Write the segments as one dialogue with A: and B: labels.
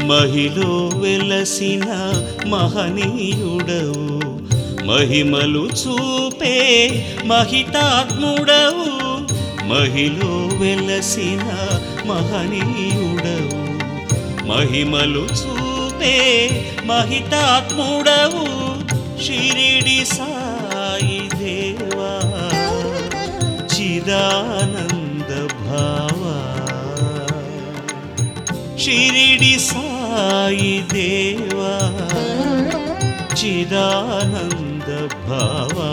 A: మహిలో వెలసిన మహనీయుడవు మహిమలు చూపే మహితాత్ముడవు మహిలో వెలసిన మహనీయుడవు మహిమలు చూపే మహితాత్ముడవు షిరిడి సాయి దేవా చిదానంద భావా షిరిడి సాయి దేవా చిదానంద భావా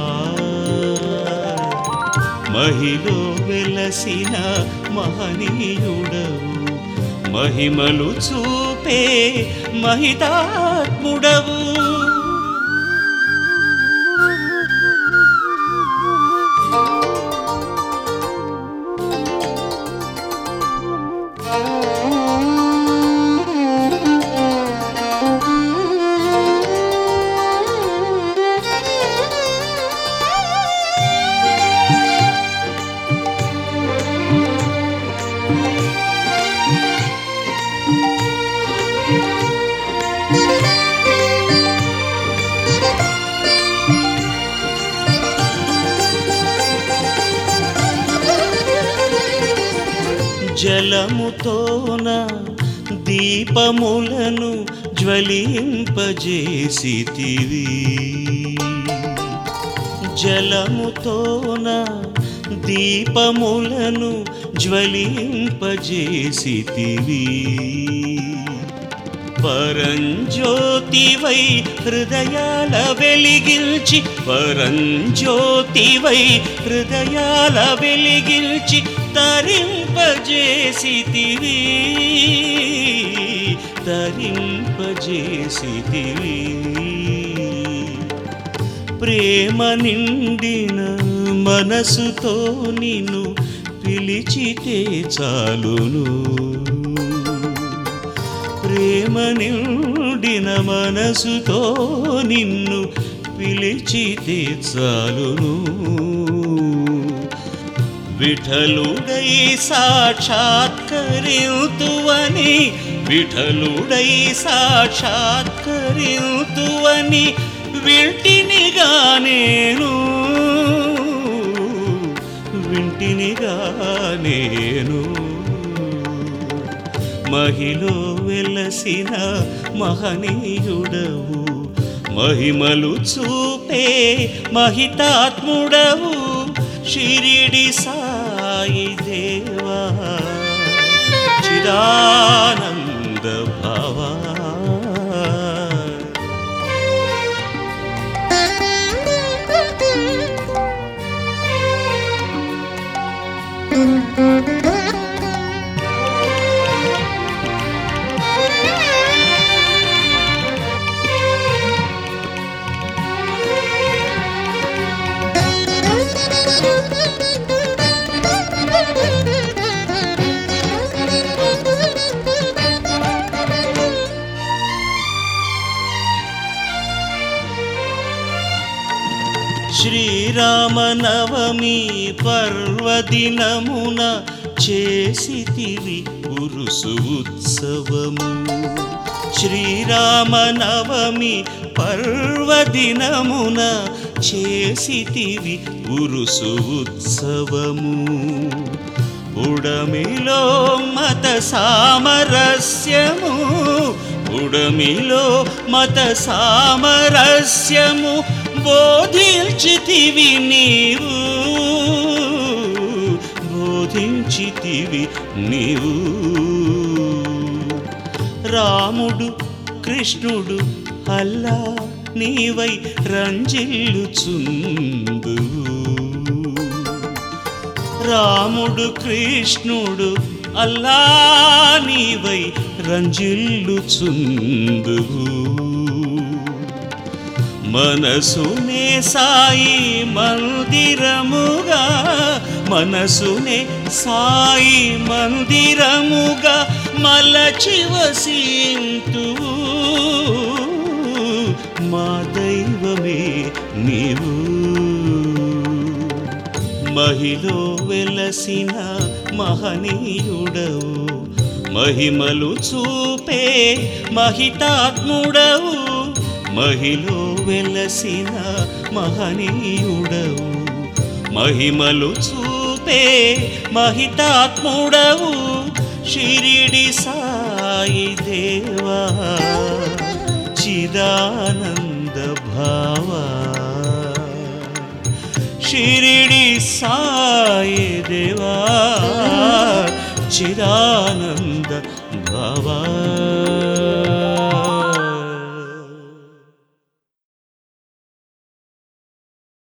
A: మహిలో వెలసిన మహనీయుడవు మహిమలు చూపే మహితాత్ముడవు జలముతోన దీపములను జ్వలింపజేసితివి జలముతోన దీపములను జ్వలింపజేసితివి పరంజ్యోతివై హృదయాల వెలిగిల్చి పరంజ్యోతివై హృదయాల వెలిగిల్చి తరింపజేసితివి తరింపజేసితివి ప్రేమ నిండిన మనసుతో నిన్ను పిలిచితే చాలును ప్రేమ నిండిన మనసుతో నిన్ను పిలిచితే చాలును విఠలుడై సాక్షాత్కరింతువని విఠలుడై సాక్షాత్కరింతువని వింటినిగా నేను వింటినిగా నేను మహిలో వెలసిన మహనీయుడవు మహిమలు చూపే మహితాత్ముడవు షిరిడి సాయి దేవా చిదానంద భవా శ్రీరామనవమి పర్వదినమున చేసితివి పురుసు ఉత్సవము శ్రీరామనవమి పర్వదినమున చేసితివి పురుసు ఉత్సవము ఉడమిలో మత సామరస్యము ఉడమిలో మత సామరస్యము బోధించితివి నీవు బోధించితివి నీవు రాముడు కృష్ణుడు అల్లా నీవై రంజిల్లుచుందు రాముడు కృష్ణుడు అల్లా నీవై రంజిల్లుచుందు మనసునే సాయి మందిరముగా మనసునే సాయి మందిరముగా మలచి వసింతు మా దైవమే నీవు మహిలో వెలసిన మహనీయుడవు మహిమలు చూపే మహితాత్ముడవు మహిలో వెలసిన మహనీయుడవు మహిమలు చూపే మహితాత్ముడవు షిరిడి సాయి దేవా చిదానంద భావా షిరిడి సాయి దేవా చిదానంద భవా